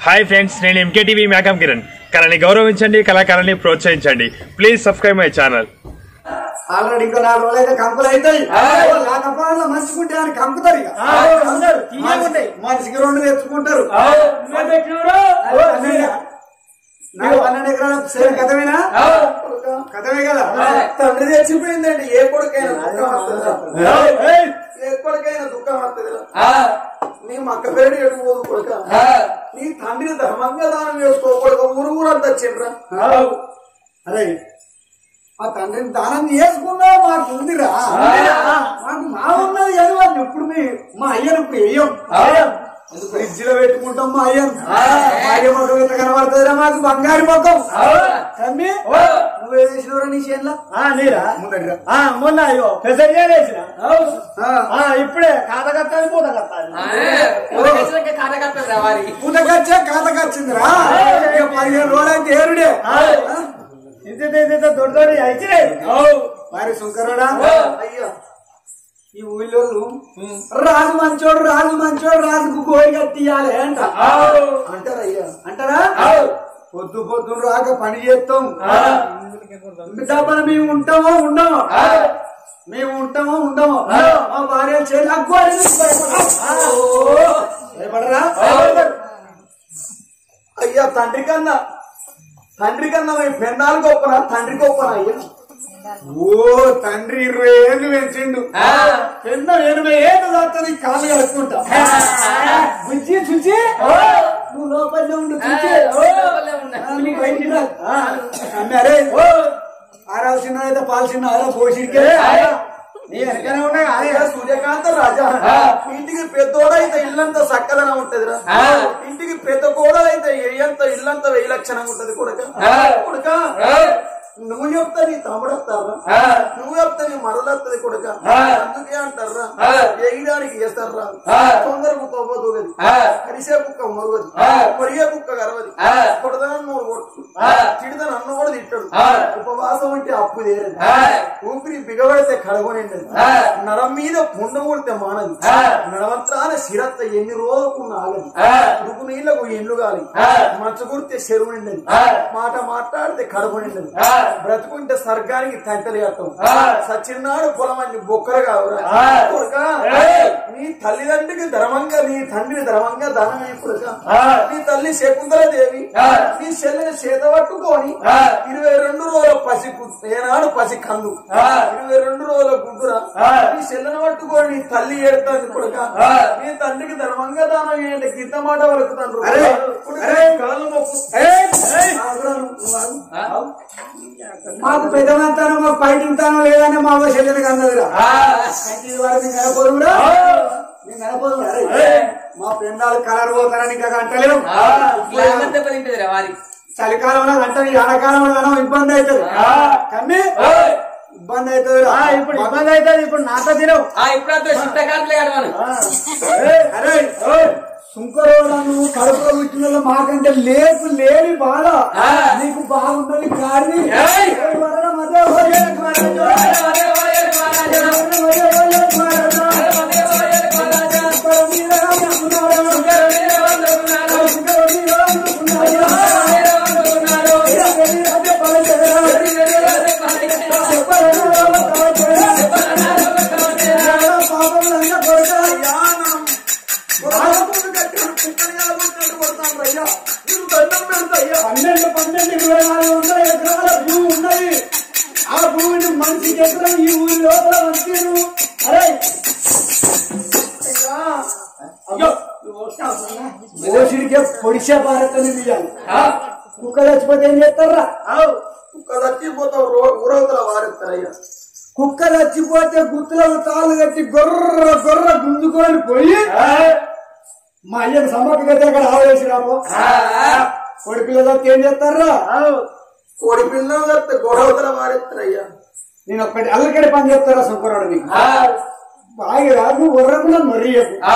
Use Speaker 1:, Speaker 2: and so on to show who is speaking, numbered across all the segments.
Speaker 1: Hi friends నేను MKTV మేకం కిరణ్ కళని గౌరవించండి కళాకారాన్ని ప్రోత్సహించండి please subscribe my channel
Speaker 2: already ఇంకో నాలుగు రోజులు అయితే కంపులు అవుతాయి ఆ కంపాలలో మంచుకుంటే అని కంపుతారు ఇక మనిషి- మనిషికి రెండు తెచ్చుకుంటారు నాకు పన్నెండు ఎకరాల సేమ్ కథమేనా కథమే కదా తండ్రి తెచ్చిపోయిందండి ఏ కొడుకైనా దుఃఖం వస్తుందా? ఏ కొడుకైనా దుఃఖం వస్తుందా నీ మక్క పేరు ఎటు పోదు కొడుక నీ తండ్రి ధర్మంగా దానం చేసుకో కొడుక ఊరు ఊరంతా వచ్చిండ్రా అరే మా తండ్రిని దానం చేసుకున్నా మాకు ఉందిరా మాకు మా ఉన్నది ఏదో అని ఇప్పుడు మీ మా అయ్యను ఇప్పుడు వేయం ఫ్రిడ్జ్ లో పెట్టుకుంటాం మా అయ్యను మా అయ్య ముఖం ఎంత కనబడుతుందిరా మాకు బంగారు ముఖం తమ్మి నువ్వే వేసినవరా నీ చేనులో
Speaker 3: నీరా
Speaker 2: ముందడిరా
Speaker 3: ఆ, మొన్న అయ్యో పెసరి వేసిన
Speaker 2: ఆ,
Speaker 3: ఇప్పుడే కాత కట్టాలి పూత కట్టాలి
Speaker 2: పూతకొచ్చే కాతకొచ్చిందిరా ఇక పదిహేను రోజులు అయితే ఏరుడే
Speaker 3: ఇంత ఇంత ఇంత దొడ్డు దొడ్డు అయిచినాయి
Speaker 2: మరి శంకరుడా అయ్యా ఈ ఊళ్ళో రాజు మంచోడు రాజు మంచోడు రాజుకు కోరి కట్టియాలి అంట అంటారా అయ్యా అంటారా పొద్దు పొద్దున రాక పని చేస్తాం డబ్బన మేము ఉంటామో ఉండమో మేము ఉంటామో ఉండమో మా భార్య చేయాలి భయపడరా అయ్యా తండ్రి కన్నా తండ్రి కన్నా మేము పెన్నాలు గొప్పనా తండ్రి గొప్పనా అయ్యా ఓ తండ్రి ఇరవై ఏళ్ళు పెంచిండు పెన్న ఎనభై ఏళ్ళు దాకా నీ కాళ్ళు కలుపుకుంటా బుజ్జి చూచి నువ్వు లోపలనే ఉండు చూచి నువ్వు బయటికి రా. ఆ, అమ్మారే ఆరాలు చిన్న అయితే పాలు చిన్న ఆరా పోషిడికే
Speaker 3: నీ వెనకనే ఉన్నాయి అదే
Speaker 2: అయ్యా సూర్యకాంత రాజా ఇంటికి పెద్దోడైతే ఇల్లంతా చక్కదనం ఉంటదిరా ఇంటికి పెద్ద కోడలైతే ఎంత ఇల్లంతా వెయ్యి లక్షణంగా ఉంటది కొడుక కొడుక నువ్వు చెప్తా నీ తమ్ముడు వస్తారా నువ్వు చెప్తా నీ మరదత్తది కొడుక అందుకే అంటారా వేయడానికి చేస్తారా తొందర కుక్క పోతుంది కరిసే కుక్క మరువది కొరిగే కుక్క గరవది కొడదనం నోరు కొట్టు చిడిదన అన్న కూడా తిట్టాడు ఉపవాసం అంటే అప్పు తీరదు ఊపిరి బిగబడితే కడగొనిండదు నరం మీద పుండ కొడితే మానది నడవంత్రాన శిరత్త ఎన్ని రోజులకు ఆగదు ఉడుకు నీళ్లకు ఎన్ను గాలి మచ్చ కొడితే చెరువు నిండదు మాట మాట్లాడితే కడుపు నిండదు బ్రతుకుంటే స్వర్గానికి తంటలు కట్టం సచ్చినాడు పొలం అన్ని బొక్కలు కావురా కొడుకా, నీ తల్లిదండ్రికి ధర్మంగా నీ తండ్రి ధర్మంగా దానం కొడుక నీ తల్లి శకుంతల దేవి నీ చెల్లిని చేత పట్టుకొని ఇరవై రెండు రోజుల పసి కు- ఏనాడు పసి కందు ఇరవై రెండు రోజుల గుడ్డురా నీ చెల్లిని పట్టుకొని నీ తల్లి ఏడుతుంది కొడుక నీ తండ్రికి ధర్మంగా దానం ఏంటి గిత్త మాట వరకు తండ్రి కాళ్ళు మొక్కు ఆగురా నువ్వు, ఆగు. మాకు పెద్దమంతాను మాకు పైటింతాను లేదని మా అవ్వ చెల్లెని కన్నదిరా ఇది వాడు నేను కనపోదురా నేను కనపోదురా మా పెండాలు కలర్ పోతారని ఇంకా కంటలేవు చలికాలంలో గంటని ఎండాకాలంలో కనం ఇబ్బంది అవుతుంది కమ్మి ఇబ్బంది అవుతుంది
Speaker 3: ఆ, ఇప్పుడు ఇబ్బంది అవుతుంది ఇప్పుడు నాతో తినవు
Speaker 2: అరే సుంకరోళ్ళను కడుపులో పుట్టిన మాకంటే లేపు లేని బాధ నీకు బాగున్నది కానీ వరద మధ్య వరద పన్నెండు పన్నెండు ఇరవై నాలుగు వందల ఎకరాల భూమి ఉన్నది ఆ భూమిని మనిషికి ఎకరం ఈ ఊరి లోపల వచ్చారు అరే అయ్యో ఓసిడికే పొడిచే భారత్ అని తీయాలి కుక్క చచ్చిపోతే ఏం చేస్తారా కుక్క చచ్చిపోతావు ఊరవతల వారెత్తారయ్యా కుక్క చచ్చిపోతే గుత్తులకు తాళ్ళు కట్టి గొర్ర గొర్ర గుంజుకొని పోయి మా అయ్యకి సమ్మక్క గట్టి అక్కడ ఆవేసి రాబో కోడి పిల్లలు ఏం చేస్తారా కోడి పిల్లలు కడితే గొడవతల వారెత్తారయ్యా నేను ఒక్కటి అల్లకడి పని చెప్తారా శంకరుడు నీకు బాగా రాదు ఉర్రకుండా మరి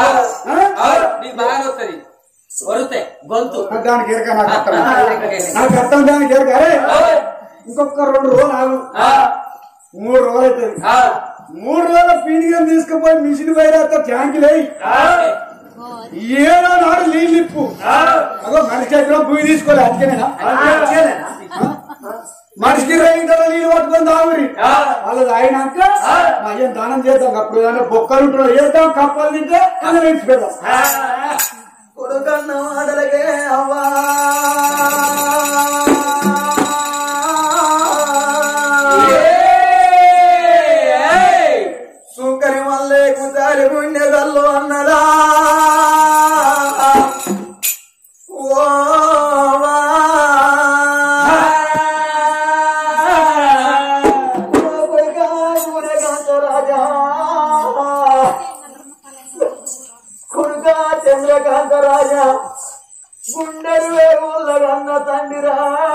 Speaker 4: గొంతు
Speaker 2: దానికి ఎరక నాకు అర్థం నాకు అర్థం దానికి ఎరక అరే ఇంకొక రెండు రోజులు ఆగు మూడు రోజులు అవుతుంది మూడు రోజుల పీడిగా తీసుకుపోయి మిషన్ పోయినాక ట్యాంకులు వేయి ఏడో నాడు నీళ్ళు ఇప్పు
Speaker 3: అగో మనిషి దగ్గర భూమి తీసుకోలే అందుకేనేనా
Speaker 2: అంతేనేనా?
Speaker 3: మనిషికి రైతుల నీళ్ళు పట్టుకొని తాగురి వాళ్ళు తాగినాక అయ్యం దానం చేద్దాం అప్పుడు ఏదైనా బొక్కలు ఉంటాడు చేద్దాం కప్పలు తింటే అది వేసి పెడదాం
Speaker 2: కొడుకన్న మాటలకే అవ్వా సుంకరి మల్లే కుతారి గుండె కల్లు అన్నదా ఓ వా. ఓ కొడుకా, ఊరేగాంత రాజా కొడుకా చంద్రకాంత రాజా గుండెలు వేగుళ్ళగన్న తండ్రిరా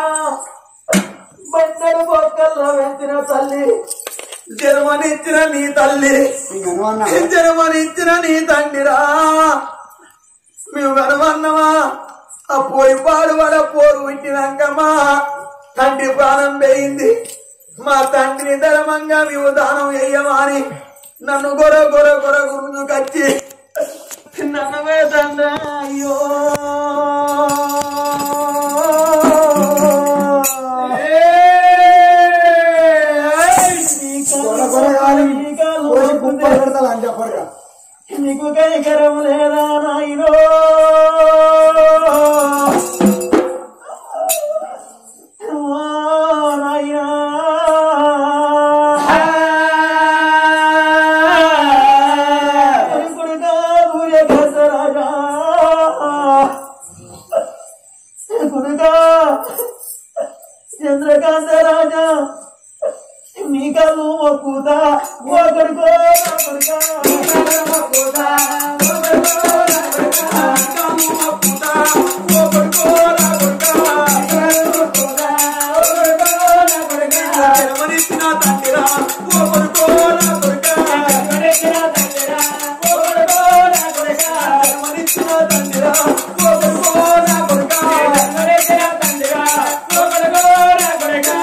Speaker 2: బండలు బొక్కల్లో వెంచిన తల్లి జన్మనిచ్చిన నీ తల్లి
Speaker 3: నీకు అనుమన్నా
Speaker 2: జన్మనిచ్చిన నీ తండ్రిరా మేము కనుమన్నమా ఆ పోయి పాడుబడ పోరు పుట్టినాకమ్మా తండ్రి ప్రాణం వేయింది మా తండ్రిని ధర్మంగా మేము దానం వేయమని నన్ను గొర గొర గొర గురుజు కచ్చి నన్ను వేదండ్రా అయ్యో
Speaker 3: కొర కొర కాదు కోసి కుప్పలు పెడతాను అని చెప్పరుగా
Speaker 2: నీకు కనికరం లేదా నాయనో ఓ నాయనా. కొడుకా సూర్యకాంత రాజా. కొడుకా చంద్రకాంత రాజా మీ కళ్ళు మొక్కుతా ఓ కొడుకో నా కొడుకా మొక్కుతా ఓ కొడుకో నా కొడుకా కళ్ళు మొక్కుతా ఓ కొడుకో నా కొడుకా మొక్కుతా ఓ కొడుకో నా కొడుకా జన్మనిచ్చిన తండ్రిరా ఓ కొడుకో నా కొడుకా జన్మనిచ్చిన తండ్రిరా ఓ కొడుకో నా కొడుకా జన్మనిచ్చిన తండ్రిరా ఓ కొడుకో నా కొడుకా జన్మనిచ్చిన తండ్రిరా ఓ కొడుకో నా కొడుకా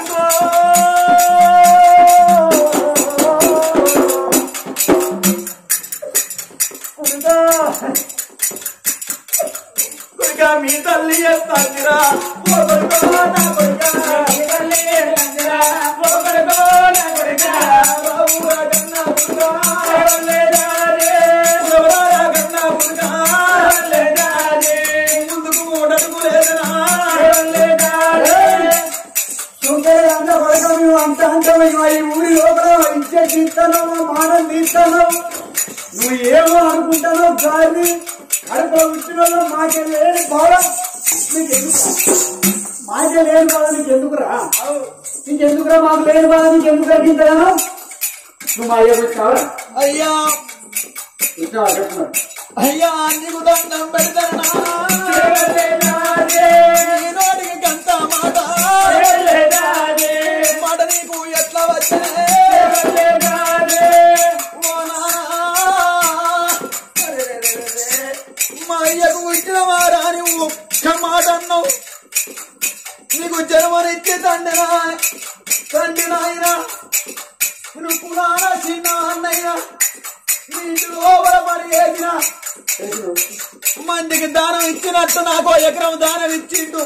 Speaker 2: కొడుకా మీ తల్లి ఎత్తాందిరా ఓ కొడుకో నా కొడుకా మీ తల్లి ఎత్తాందిరా ఓ కొడుకో నా కొడుకా బాబురా కన్నా పుడుకా వల్లే జారే బాబురా కన్నా పుడుకా వల్లే జారే ముందుకు మూడడుగు లేదనా వల్లే జారే
Speaker 3: సుందరి అంత కొడక మేము అంత అంతమైన ఈ ఊరి లోపల ఇచ్చే తీస్తాను మానం తీస్తాను నువ్వు ఏమో అనుకుంటానో గారిని అడుపులో వచ్చిన వాళ్ళు మాకే లేని బాధ నీకు ఎందుకు మాకే లేని బాధ నీకు ఎందుకురా నీకు ఎందుకురా మాకు లేని బాధ నీకు ఎందుకు అడిగింటాను నువ్వు మా అయ్య వచ్చావరా
Speaker 2: అయ్యా
Speaker 3: వచ్చావా చెప్తున్నాడు
Speaker 2: అయ్యా నీకు దండం పెడతానా నోటికి గంట మాట మాట నీకు ఎట్లా వచ్చే మా అయ్యకు పుట్టిన వారాని ఒక్క మాట అన్నావు నీకు జన్మనిచ్చే తండ్రినా తండ్రి నాయన నువ్వు పురాణ చిన్న అన్నయ్య నీటి లోపల పడి వేసిన మందికి దానం ఇచ్చినట్టు నాకు ఎకరం దానం ఇచ్చిండు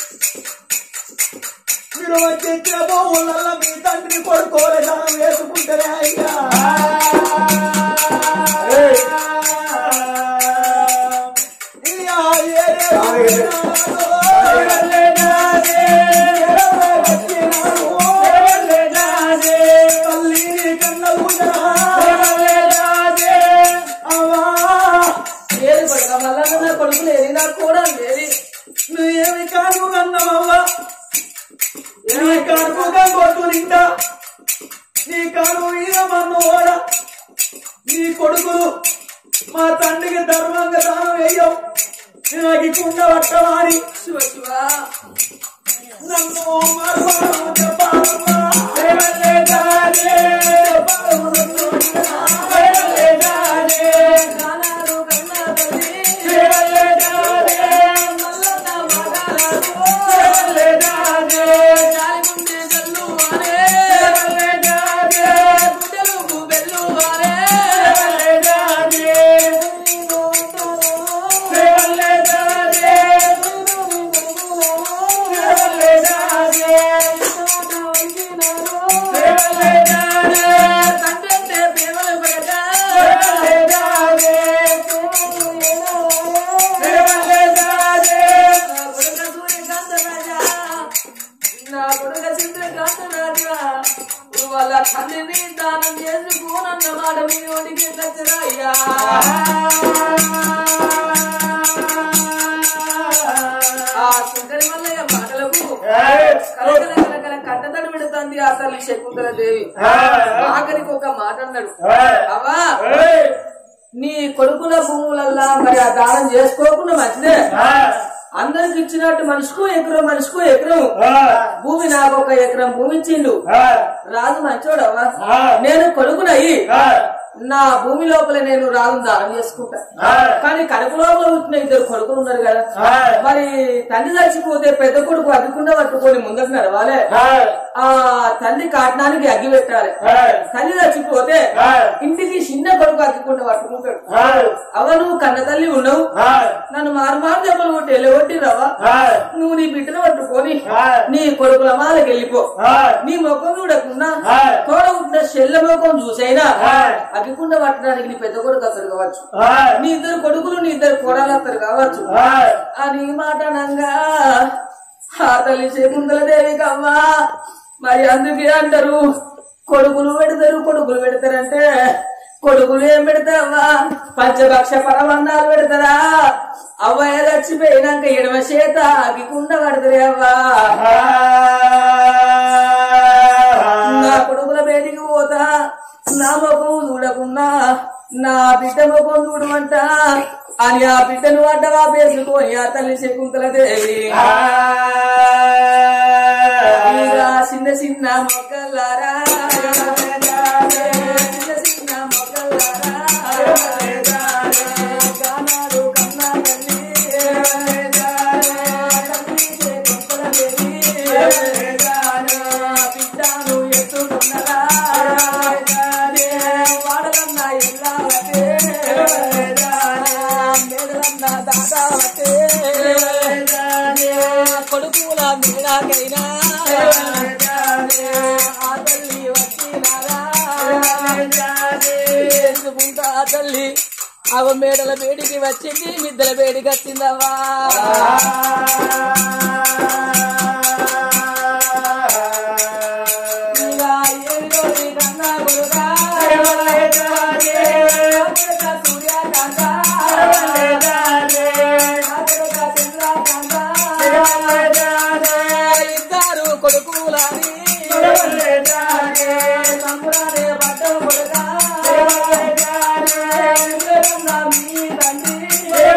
Speaker 2: మీరు వచ్చి ఇచ్చిన భూములలో మీ తండ్రి కొడుకోలే దానం వేసుకుంటారే అయ్యా ఇయ్యా, ఏ రే తల్లి కన్న
Speaker 4: ఏది కొడుక మళ్ళా నా కొడుకు లేదు నా కూడా లేదు
Speaker 2: నువ్వేమి కాదు అన్నవవ్వా నీ కడుపుగా కొట్టు నిండా నీ కడుపు మీద మన్నోడ నీ కొడుకులు మా తండ్రికి ధర్మంగా దానం వేయవు నాకు కుండ పట్టవాని
Speaker 4: శివ శివ
Speaker 2: నన్ను మరవడం చెప్పాలమ్మా. దేవలే దానే, చెప్పాలమ్మ నన్ను దేవలే దానే,
Speaker 4: నానాడు కన్నా తల్లి
Speaker 2: దేవలే దానే,
Speaker 4: మల్లన్న మగాడు
Speaker 2: దేవలే దానే,
Speaker 4: జాలి ముందే జల్లు వారే
Speaker 2: దేవలే దానే,
Speaker 4: గుడ్డలు బెల్లు వారే
Speaker 2: దేవలే దానే, దేవలే దానే,
Speaker 4: తల్లిని దానం చేసుకోనన్న మాట మీ నోటికి తెచ్చరాయ్యా ఆ శంకరి మల్లయ్య మాటలకు కలకల కలకల కట్టతడి పెడుతుంది ఆ తల్లి శకుంతల దేవి ఆఖరికి ఒక మాట అన్నాడు అవా నీ కొడుకుల భూములల్లా మరి ఆ దానం చేసుకోకుండా మంచిదే అందరికి ఇచ్చినట్టు మనిషికో ఎకరం మనిషికో ఎకరం భూమి నాకు ఒక ఎకరం భూమి ఇచ్చిండు రాజు మంచోడవ్వా నేను కొడుకునయ్యి నా భూమి లోపల నేను రాజు దానం చేసుకుంటా కానీ కడుపు లోపల పుట్టిన ఇద్దరు కొడుకులు ఉన్నారు కదా మరి తండ్రి చచ్చిపోతే పెద్ద కొడుకు అడ్డుకుండా పట్టుకొని ముందుకు నడవాలి ఆ తల్లి కాటనానికి అగ్గి పెట్టాలి తల్లి చచ్చిపోతే ఇంటికి చిన్న కొడుకు అగ్గికుండా పట్టుకుంటాడు అవ నువ్వు కన్న తల్లి ఉన్నావు నన్ను మారు మారు దెబ్బలు కొట్టి ఎల్లగొట్టి రవ్వ నువ్వు నీ బిడ్డను పట్టుకొని నీ కొడుకుల మాలకి వెళ్ళిపో నీ ముఖం చూడకుండా తోడ ఉన్న చెల్లె ముఖం చూసైనా అగ్గికుండా పట్టడానికి నీ పెద్ద కొడుకు అతడు కావచ్చు నీ ఇద్దరు కొడుకులు నీ ఇద్దరు కోడలు అతడు కావచ్చు అని మాట అనంగా ఆ తల్లి శకుంతల దేవి కవ్వా మరి అందుకే అంటారు కొడుకులు పెడతారు కొడుకులు పెడతారంటే కొడుకులు ఏం పెడతావా పంచభక్ష పరమన్నాలు పెడతారా అవ్వయ్య చచ్చిపోయినాక ఎడమ చేత అగ్గికుండా పడతారే అవ్వా నా కొడుకుల బయటికి పోతా నా ముఖం చూడకుండా నా బిడ్డ ముఖం చూడమంట అని ఆ బిడ్డను అడ్డగా పేర్చుకొని ఆ తల్లి శకుంతల దేవి ఇక చిన్న చిన్న మొక్కలారా చిన్న చిన్న మొక్కలారా గానాలు కన్నా తల్లి తల్లి శకుంతల దేవి బిడ్డను ఎత్తుకున్నరా వాడలన్న ఎల్లావతే మేడలన్న దాదావతే కొడుకుల మీడాకైనా ఆ తల్లి వచ్చినారా చేసుకుంటా ఆ తల్లి అవ మేడల వేడికి వచ్చింది మిద్దల వేడికి వచ్చిందవ్వా ఇక ఏమిటోని కన్నా కొడుకా, కొడుకా సూర్యకాంత, కొడుకా చంద్రకాంత, ఇద్దరు కొడుకులని సంబరాలే పడ్డం కొడుకా, ఎవరన్నా మీ తండ్రి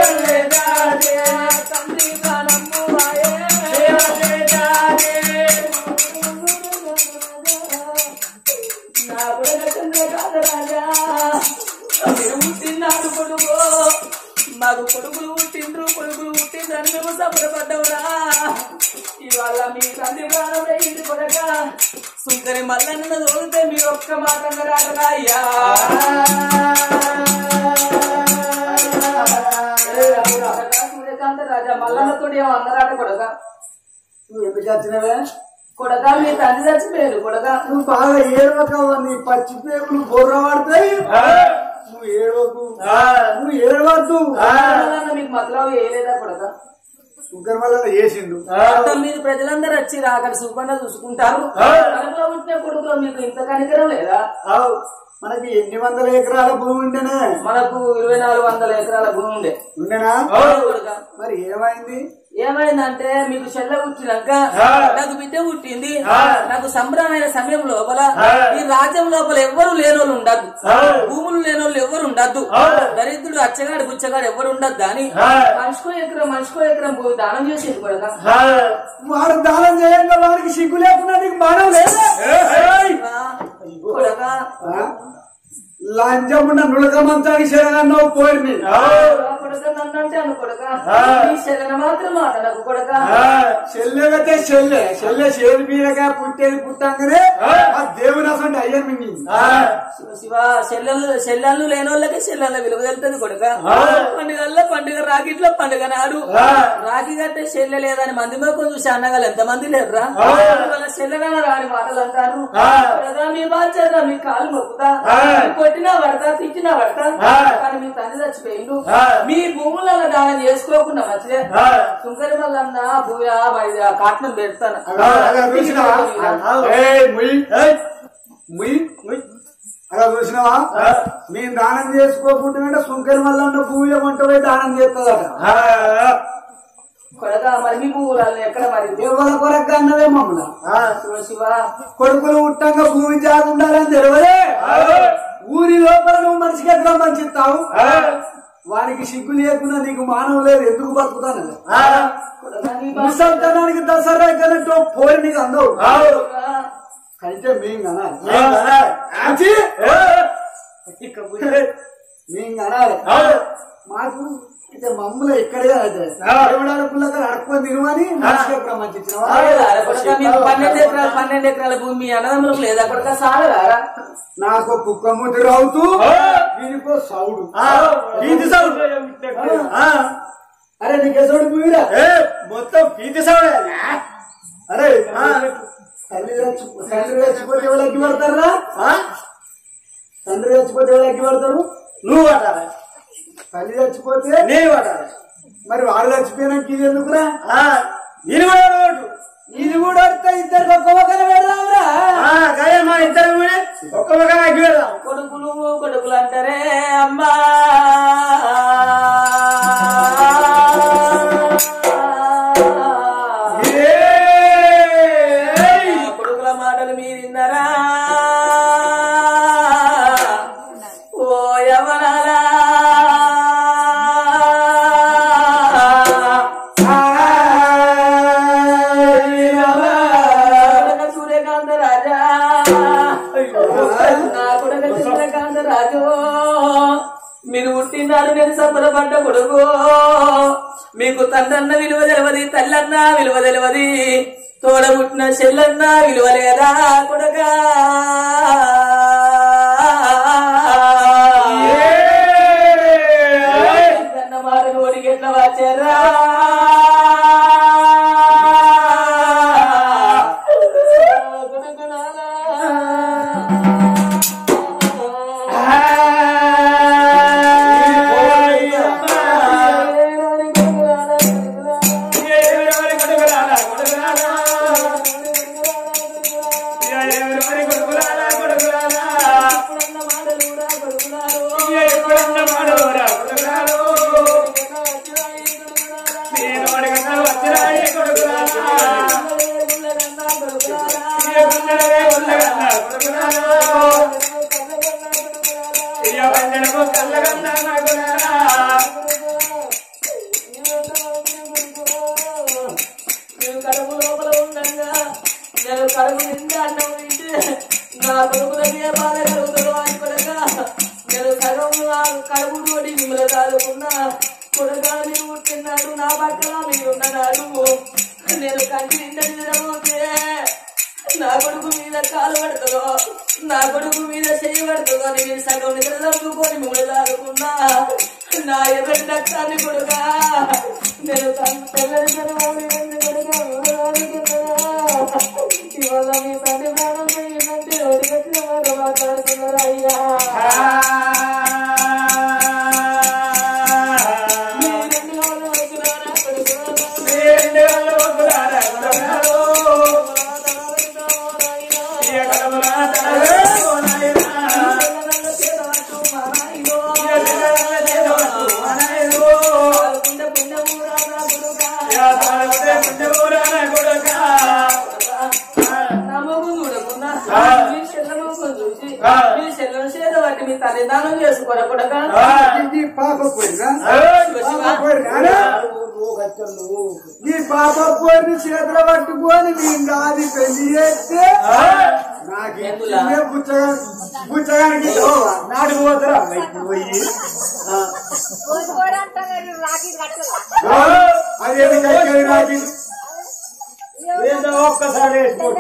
Speaker 4: తండ్రి ప్రాణము వాయే నా కొడుకు కాదు రాజా మీరు పుట్టినాడు కొడుకు మాకు కొడుకులు పుట్టిండ్రు కొడుకులు పుట్టిండ్రని మేము సంబరపడ్డవురా ఇవాళ మీ తండ్రి ప్రాణం వేయింది కొడక సుంకరి మల్లన్న తోలితే మీరు ఒక్క మాట అన్నరాటరా అయ్యా సూర్యకాంత రాజా మల్లన్నతో ఏమో అన్నరాట కొడక
Speaker 3: నువ్వు ఎందుకు వచ్చినవే
Speaker 4: కొడక మీ తండ్రి చచ్చిపోయారు కొడక
Speaker 3: నువ్వు బాగా ఏడవకవ్వ నీ పచ్చి పేగులు బొర్ర పడతాయి నువ్వు ఏడవకు నువ్వు ఏడవద్దు
Speaker 4: మల్లన్న మీకు మతలావు వేయలేదా కొడక
Speaker 3: సుంకర వల్ల చేసిండు
Speaker 4: మొత్తం మీరు ప్రజలందరూ వచ్చి అక్కడ సుఖంగా చూసుకుంటారు కడుపులో పుట్టిన కొడుకులో మీకు ఇంత కనికరం లేదా
Speaker 3: ఆవ్. మనకి ఎన్ని వందల ఎకరాల భూమి ఉండేనే
Speaker 4: మనకు ఇరవై నాలుగు వందల ఎకరాల భూమి ఉండే
Speaker 3: ఉండేనా
Speaker 4: కొడుకా.
Speaker 3: మరి ఏమైంది
Speaker 4: ఏమైందంటే మీకు చెల్ల పుట్టినాక నాకు బిడ్డ పుట్టింది నాకు సంబరమైన సమయం లోపల ఈ రాజ్యం లోపల ఎవ్వరు లేనోళ్ళు ఉండద్దు భూములు లేనోళ్ళు ఎవ్వరు ఉండద్దు దరిద్రుడు అచ్చగాడు గుచ్చగాడు ఎవరు ఉండద్దు అని మనిషికో ఎకరం మనిషికో ఎకరం భూమి దానం చేసేది కొడక
Speaker 3: వాడు దానం చేయంగా వాడికి సిగ్గు లేకుండా నీకు మానవ లేదా
Speaker 4: కొడక
Speaker 3: లంచమున్న నులక మంచానికి శరణన్నావు పోయి
Speaker 4: కొడక నన్ను అంటే అను కొడక నీ శరణ మాత్రం మాట నాకు కొడక
Speaker 3: చెల్లెగతే చెల్లె చెల్లె చేతి మీదగా పుట్టేది పుట్టంగానే ఆ దేవుని అసలు అయ్యని మింగి
Speaker 4: శివ శివ చెల్లెళ్ళు చెల్లెళ్ళు లేని వాళ్ళకి చెల్లెళ్ళ విలువ తెలుస్తుంది కొడుక పండుగల్లో పండుగ రాకిట్లో పండుగ నాడు రాఖీ కట్టే చెల్లె లేదని మంది మొక్కలు చూసి అన్నగారు ఎంత మంది లేరురా వాళ్ళ చెల్లెలన్న రాని మాటలు అంటారు కొడకా, మీ బాధ్యత మీ కాలు మొక్కుతా కొట్టినా పడతా తిట్టినా పడతా కానీ మీ తండ్రి చచ్చిపోయిండు మీ భూములలో దానం చేసుకోకుండా మంచిదే సుంకరి వల్ల భూయా కాటనం పెడతాను
Speaker 3: ముయ్ అలా చూసినావా మేము దానం చేసుకోకుంటే సుంకరి మల్లన్న భూమిలో వంట పోయి దానం చేస్తుందట
Speaker 4: కొడగా మరి మీ పువ్వులు ఎక్కడ మరి
Speaker 3: ఎవరి కొరకు అన్నదే మమ్మల్ని
Speaker 4: శివ శివ
Speaker 3: కొడుకులు ఉట్టంగా భూమి జాగుండాలని తెలియదే ఊరి లోపల నువ్వు మనిషికి ఎట్లా మంచిస్తావు వానికి సిగ్గు లేకుండా నీకు మానవ లేదు ఎందుకు బతుకుతాను
Speaker 4: కొడగా నీ బాధ
Speaker 3: ముసల్తనానికి దసరా కన్నట్టు పోయి నీకు అందవు అయితే మేం కనాలి మేం కనాలి మాకు అయితే మమ్మల్ని ఇక్కడే అయితే ఎవడాల పుల్లగా అడుక్కొని తినమని మనిషికి ఎక్కడ మంచి ఇచ్చినావా?
Speaker 4: కొడగా మీకు పన్నెండు ఎకరాలు పన్నెండు ఎకరాల భూమి అన్నదమ్ములకు లేదా కొడక సాగదారా
Speaker 3: నాకు కుక్క ముద్దు రావుతూ దీనికో సౌడు
Speaker 2: పీతి సౌండ్
Speaker 3: అరే నీకే సౌడు మీరా
Speaker 2: మొత్తం పీతి సౌండ్
Speaker 3: అరే తల్లి చచ్చి- తండ్రి చచ్చిపోతే ఎవరు అగ్గి పడతారా తండ్రి చచ్చిపోతే ఎవరు అగ్గి పడతారు
Speaker 2: నువ్వు పట్టాలి
Speaker 3: తల్లి చచ్చిపోతే
Speaker 2: నేను పట్టాలి
Speaker 3: మరి వాడు చచ్చిపోయినాక ఇది ఎందుకురా
Speaker 2: నేను కూడా ఓటు
Speaker 3: ఇది కూడా వస్తే ఇద్దరికి ఒక్క మొక్కలు పెడదాంరా
Speaker 2: కానీ మా ఇద్దరు కూడా ఒక్క మొక్క అగ్గి పెడదాం
Speaker 4: కొడుకులు కొడుకులు అంటారే అమ్మా కొడుకుల మాటలు మీరు విన్నారా ఓ యవనాలా కొడక సూర్యకాంత రాజా నా కొడక చంద్రకాంత రాజు మీరు పుట్టినాడు నేను సంబరపడ్డ కొడుకు మీకు తండ్రన్న విలువ తెలియదు తల్లన్న విలువ తెలియదు తోడ పుట్టిన చెల్లన్న విలువ లేదా కొడకా కన్న మాట నోడికి ఎట్లా వచ్చారా నేను కడుపు లోపల ఉండగా నేను కడుపు నిండా అన్నం తింటే నా కొడుకు దగ్గర బాధ కలుగుతుందో అని కొడక నేను సగం ఆ కడుపు తోటి మిమ్మల్ని తాదుకున్నా కొడక మీరు పుట్టినాడు నా పక్కన మీరు ఉన్ననాడు నేను కంటి నిండా నిద్రపోతే నా కొడుకు మీద కాలు పడుతుందో నా కొడుకు మీద చెయ్యి పడుతుందో అని నేను సగం నిద్ర తప్పుకొని మిమ్మల్ని తాదుకున్నా నా ఎర్రటి రక్తాన్ని కొడుకా నేను తన తెల్లని జనవాణి వెండి కొడుకా ఇవాళ మీ తండ్రి ప్రాణం పోయిందంటే ఒకటి వచ్చిన మాట మాట్లాడుతున్నారు అయ్యా మీ రెండు వాళ్ళు వస్తున్నారా కొడుకున్నారా? తెల్లనల్ల చేదవట్టు మా నాయనో. పాలకుండ పుణ్య ఊరాదా కొడుకా. నా మొగుడు చూడకుండా మీ చెల్ల మొగుడు చూసి మీ చెల్లని చేత వాటి మీ తల్లిదానం చేసుకోరా కొడక
Speaker 3: ఈ పాప పోయినా
Speaker 4: శివ
Speaker 3: ఈ పాప పోయిన చేతులు పట్టుకొని మీ గాది పెళ్లి చేస్తే నాకు ఇచ్చిందే బుచ్చగా బుచ్చగానికి నాటికి పోతారా బయటికి పోయి అదేమి కైకేయి రాజీ ఏదో ఒక్కసారి వేసుకోండి.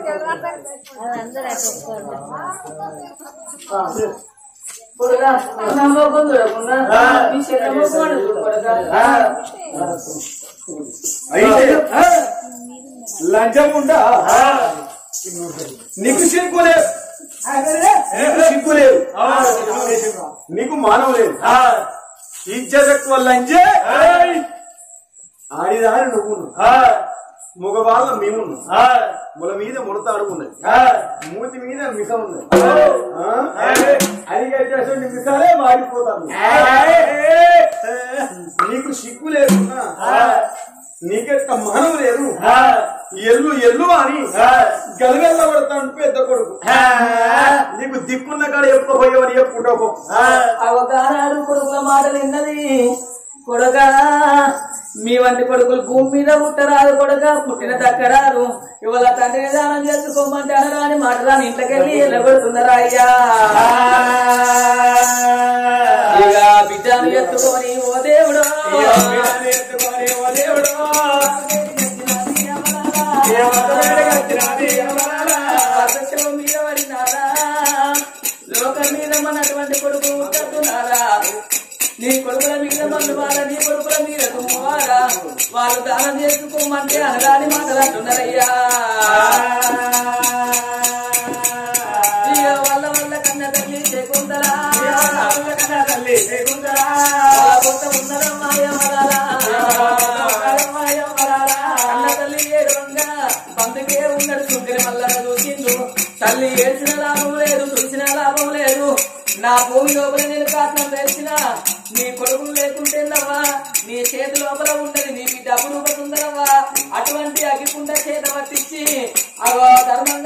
Speaker 4: కొడక నా మొగుడు చూడకుండా మీ చెల్ల మొగుడు చూడు కొడక
Speaker 3: అయితే లంచం ఉందా నీకు సిగ్గు లేదు నీకు సిగ్గు లేదు నీకు మానవ లేదు ఇజ్జత్ ఎక్కువ లంచే ఆడిదారి నువ్వు
Speaker 2: మగవాళ్ళ మేమున్నాం ముల మీద ముడత అడుగు ఉన్నది మూతి మీద మిసం ఉన్నది ఆ?
Speaker 3: అది కట్టేసి మిసాలే మారిపోతాను
Speaker 2: నీకు సిగ్గు లేకున్నా నీకెక్క మానవు లేదు ఎల్లు ఎల్లు అని గలగల్ల పడతాను పెద్ద కొడుకు నీకు దిక్కున్న కాడ ఎప్పుకోపోయేవారు ఎప్పుడో
Speaker 4: అవగానాడు కొడుకుల మాటలు విన్నది కొడుక మీ వంటి కొడుకులు భూమి మీద పుట్టరాదు కొడుక పుట్టిన దక్కరారు ఇవాళ తండ్రి దానం చేసుకోమంటే అనరాని మాటరాని ఇంట్లోకెళ్ళి ఎల్లగొడుతున్నారా అయ్యా ఇక బిడ్డను ఎత్తుకొని ఓ దేవుడు
Speaker 3: ఎత్తుకొని ఓ దేవుడు
Speaker 4: ఆకాశం మీద పడినారా లోకం మీద మనటువంటి కొడుకు ఉంటున్నారా నీ కొడుకుల మీద మందు వాళ్ళ నీ కొడుకుల మీద తుమ్మారా వాళ్ళు దానం చేసుకోమంటే అనరాని మాట్లాడుతున్నారయ్యా ఇక వాళ్ళ వల్ల కన్న తల్లి చేకుందరా
Speaker 3: కన్నా తల్లి లేకుంటారా
Speaker 4: కొత్త ఉన్నరమ్మాయ మరాలా కన్న తల్లి ఏడువంగా పందుకే ఉన్నాడు సుందరి మల్ల చూసిండు తల్లి ఏడ్చిన లాభం లేదు చూసిన లాభం లేదు నా భూమి లోపల నేను కారణం తెలిసిన నీ కొడుకులు లేకుంటేందవ్వా నీ చేతి లోపల ఉండదు నీ బిడ్డ అపురూపతుందరవ్వా అటువంటి అగ్గికుండ చేత పట్టించి అగో ధర్మం